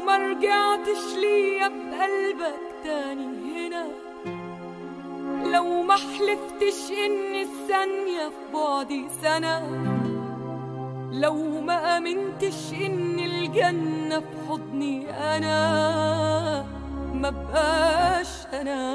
لو ما رجعتش ليا بقلبك تاني هنا لو ما حلفتش ان الثانية في بعدي سنة لو ما امنتش ان الجنة في حضني انا ما بقاش انا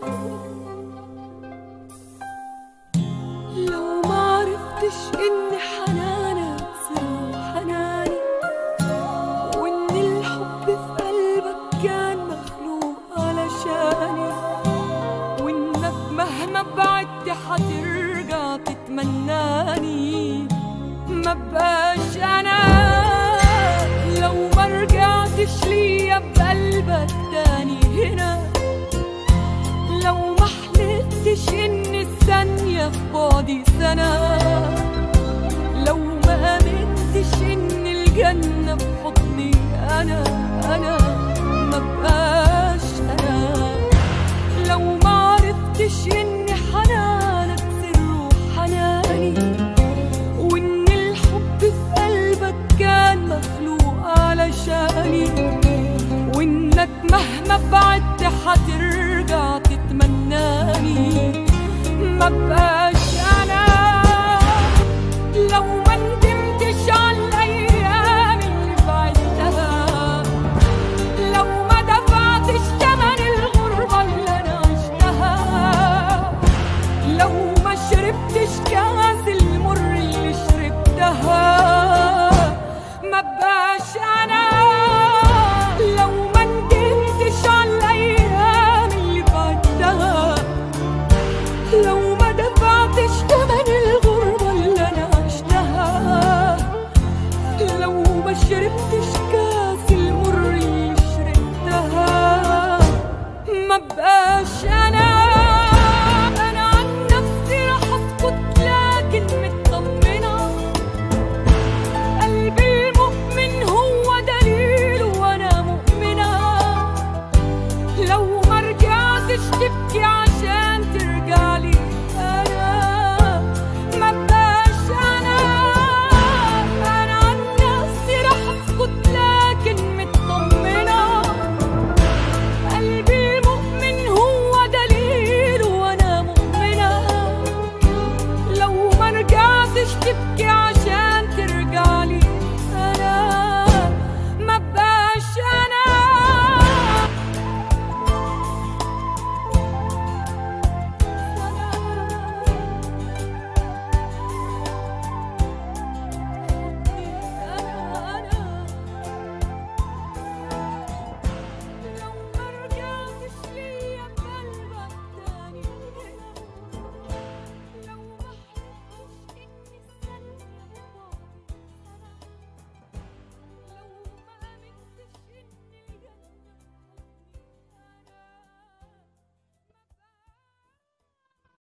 لو ما عرفتش ان حنانك سر حناني وان الحب في قلبك كان مخلوق علشاني وانك مهما بعدت حترجع تتمناني ما بقاش انا لو ما رجعتش ليا بقلبك تاني هنا لو ما حلفتش ان الثانية في بعدي سنة لو ما امنتش ان الجنة في حضني انا انا ما بقاش انا لو ما عرفتش ان حنانك سر حناني وان الحب في قلبك كان مخلوق علشاني وانك مهما بعدت حترجع تتمناني ما بقاش